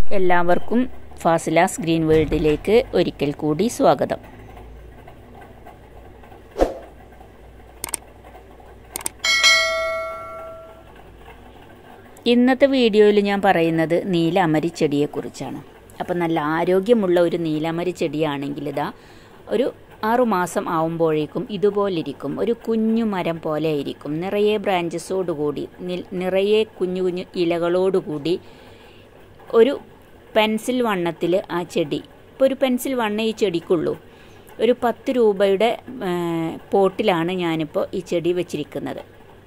എല്ലാവർക്കും ഫാസിലാസ് ഗ്രീൻ വേൾഡിലേക്ക് ഒരിക്കൽ കൂടി സ്വാഗതം ഇന്നത്തെ വീഡിയോയിൽ ഞാൻ പറയുന്നത് നീലാമരി ചെടിയെക്കുറിച്ചാണ് അപ്പം നല്ല ആരോഗ്യമുള്ള ഒരു നീലാമരി ചെടിയാണെങ്കിൽ ഇതാ ഒരു ആറുമാസം ആവുമ്പോഴേക്കും ഇതുപോലിരിക്കും ഒരു കുഞ്ഞു മരം പോലെ ഇരിക്കും നിറയെ ബ്രാഞ്ചസോടുകൂടി നിറയെ കുഞ്ഞു കുഞ്ഞു ഇലകളോടുകൂടി ഒരു പെൻസിൽ വണ്ണത്തിൽ ആ ചെടി ഇപ്പോൾ ഒരു പെൻസിൽ വണ്ണ ഈ ചെടിക്കുള്ളൂ ഒരു പത്ത് രൂപയുടെ പോട്ടിലാണ് ഞാനിപ്പോൾ ഈ ചെടി വെച്ചിരിക്കുന്നത്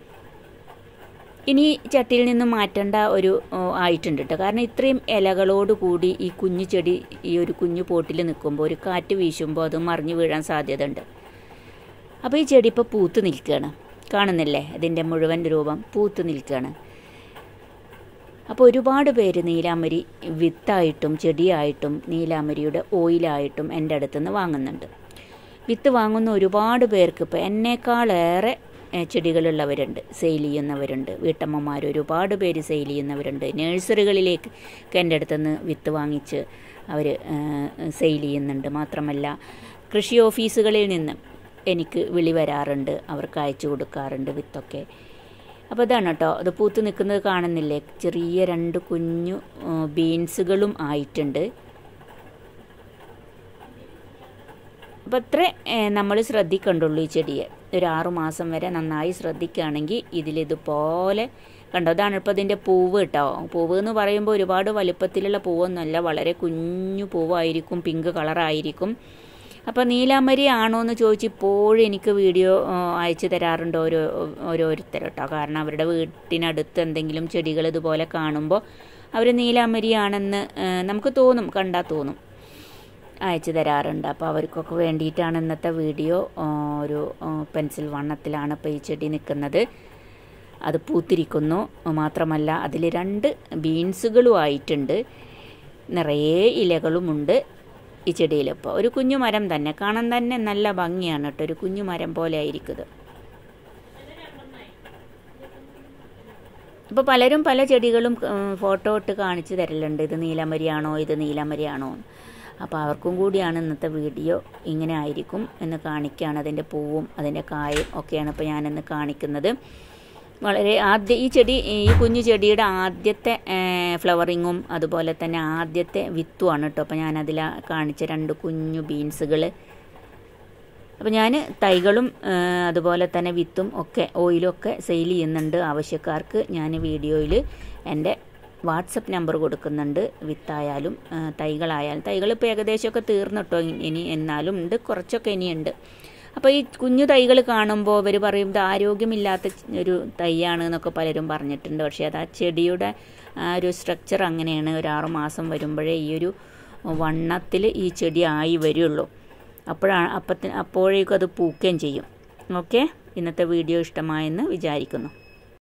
ഇനി ചട്ടിയിൽ നിന്ന് മാറ്റേണ്ട ഒരു ആയിട്ടുണ്ട് കേട്ടോ കാരണം ഇത്രയും ഇലകളോട് കൂടി ഈ കുഞ്ഞു ചെടി ഈ ഒരു കുഞ്ഞു പോട്ടിൽ നിൽക്കുമ്പോൾ ഒരു കാറ്റ് വീശുമ്പോൾ അത് മറിഞ്ഞു വീഴാൻ സാധ്യതയുണ്ട് അപ്പോൾ ഈ ചെടി ഇപ്പോൾ പൂത്ത് നിൽക്കുകയാണ് കാണുന്നില്ലേ ഇതിൻ്റെ മുഴുവൻ രൂപം പൂത്ത് നിൽക്കുകയാണ് അപ്പോൾ ഒരുപാട് പേര് നീലാമരി വിത്തായിട്ടും ചെടിയായിട്ടും നീലാമരിയുടെ ഓയിലായിട്ടും എൻ്റെ അടുത്ത് നിന്ന് വാങ്ങുന്നുണ്ട് വിത്ത് വാങ്ങുന്ന ഒരുപാട് പേർക്ക് ഇപ്പോൾ എന്നേക്കാളേറെ ചെടികളുള്ളവരുണ്ട് സെയിൽ ചെയ്യുന്നവരുണ്ട് വീട്ടമ്മമാർ ഒരുപാട് പേര് സെയിൽ ചെയ്യുന്നവരുണ്ട് നഴ്സറികളിലേക്ക് എൻ്റെ അടുത്തുനിന്ന് വിത്ത് വാങ്ങിച്ച് അവർ സെയിൽ ചെയ്യുന്നുണ്ട് മാത്രമല്ല കൃഷി ഓഫീസുകളിൽ നിന്ന് എനിക്ക് വിളി വരാറുണ്ട് അവർക്ക് അയച്ചു കൊടുക്കാറുണ്ട് വിത്തൊക്കെ അപ്പോൾ ഇതാണ് കേട്ടോ അത് പൂത്ത് നിൽക്കുന്നത് കാണുന്നില്ലേ ചെറിയ രണ്ട് കുഞ്ഞു ബീൻസുകളും ആയിട്ടുണ്ട് അപ്പോൾ അത്ര നമ്മൾ ശ്രദ്ധിക്കണ്ടുള്ളൂ ഈ ചെടിയെ ഒരു ആറു മാസം വരെ നന്നായി ശ്രദ്ധിക്കുകയാണെങ്കിൽ ഇതിലിതുപോലെ കണ്ടോ അതാണ് ഇപ്പോൾ ഇതിൻ്റെ പൂവ് കേട്ടോ പൂവ് എന്ന് പറയുമ്പോൾ ഒരുപാട് വലുപ്പത്തിലുള്ള പൂവൊന്നുമല്ല വളരെ കുഞ്ഞു പൂവായിരിക്കും പിങ്ക് കളറായിരിക്കും അപ്പോൾ നീലാമരി ആണോ എന്ന് ചോദിച്ച് ഇപ്പോഴും എനിക്ക് വീഡിയോ അയച്ചു തരാറുണ്ട് ഓരോ ഓരോരുത്തർ കേട്ടോ കാരണം അവരുടെ വീട്ടിനടുത്ത് എന്തെങ്കിലും ചെടികൾ ഇതുപോലെ കാണുമ്പോൾ അവർ നീലാമരിയാണെന്ന് നമുക്ക് തോന്നും കണ്ടാൽ തോന്നും അയച്ചു തരാറുണ്ട് അപ്പോൾ അവർക്കൊക്കെ വേണ്ടിയിട്ടാണ് ഇന്നത്തെ വീഡിയോ ഒരു പെൻസിൽ വണ്ണത്തിലാണ് ഇപ്പോൾ ഈ ചെടി നിൽക്കുന്നത് അത് പൂത്തിരിക്കുന്നു മാത്രമല്ല അതിൽ രണ്ട് ബീൻസുകളും ആയിട്ടുണ്ട് നിറയെ ഇലകളുമുണ്ട് ഈ ചെടിയിലിപ്പോൾ ഒരു കുഞ്ഞു മരം തന്നെ കാണാൻ തന്നെ നല്ല ഭംഗിയാണ് കേട്ടോ ഒരു കുഞ്ഞു മരം പോലെ ആയിരിക്കുന്നത് അപ്പോൾ പലരും പല ചെടികളും ഫോട്ടോ ഇട്ട് കാണിച്ചു തരലുണ്ട് ഇത് നീലമരിയാണോ ഇത് നീലമരിയാണോ അപ്പോൾ അവർക്കും കൂടിയാണ് ഇന്നത്തെ വീഡിയോ ഇങ്ങനെ ആയിരിക്കും എന്ന് കാണിക്കുകയാണ് അതിൻ്റെ പൂവും അതിൻ്റെ കായും ഒക്കെയാണ് ഇപ്പോൾ ഞാനിന്ന് കാണിക്കുന്നത് വളരെ ആദ്യ ഈ ചെടി ഈ കുഞ്ഞു ചെടിയുടെ ആദ്യത്തെ ഫ്ലവറിങ്ങും അതുപോലെ തന്നെ ആദ്യത്തെ വിത്തുമാണ് കേട്ടോ അപ്പോൾ ഞാനതിൽ കാണിച്ച രണ്ട് കുഞ്ഞു ബീൻസുകൾ അപ്പോൾ ഞാൻ തൈകളും അതുപോലെ തന്നെ വിത്തും ഒക്കെ ഓയിലും ഒക്കെ സെയിൽ ചെയ്യുന്നുണ്ട് ആവശ്യക്കാർക്ക് ഞാൻ വീഡിയോയിൽ എൻ്റെ വാട്സപ്പ് നമ്പർ കൊടുക്കുന്നുണ്ട് വിത്തായാലും തൈകളായാലും തൈകൾ ഇപ്പോൾ ഏകദേശമൊക്കെ തീർന്നിട്ടോ ഇനി എന്നാലും ഉണ്ട് കുറച്ചൊക്കെ ഇനിയുണ്ട് അപ്പോൾ ഈ കുഞ്ഞു തൈകൾ കാണുമ്പോൾ അവർ പറയും ഇത് ആരോഗ്യമില്ലാത്ത ഒരു തൈയാണ് എന്നൊക്കെ പലരും പറഞ്ഞിട്ടുണ്ട് പക്ഷേ അത് ആ ചെടിയുടെ ആ ഒരു സ്ട്രക്ചർ അങ്ങനെയാണ് ഒരു ആറു മാസം വരുമ്പോഴേ ഈ ഒരു വണ്ണത്തിൽ ഈ ചെടി ആയി വരുള്ളൂ അപ്പോഴാണ് അപ്പത്തിന് അപ്പോഴേക്കും അത് പൂക്കുകയും ചെയ്യും ഓക്കെ ഇന്നത്തെ വീഡിയോ ഇഷ്ടമായെന്ന് വിചാരിക്കുന്നു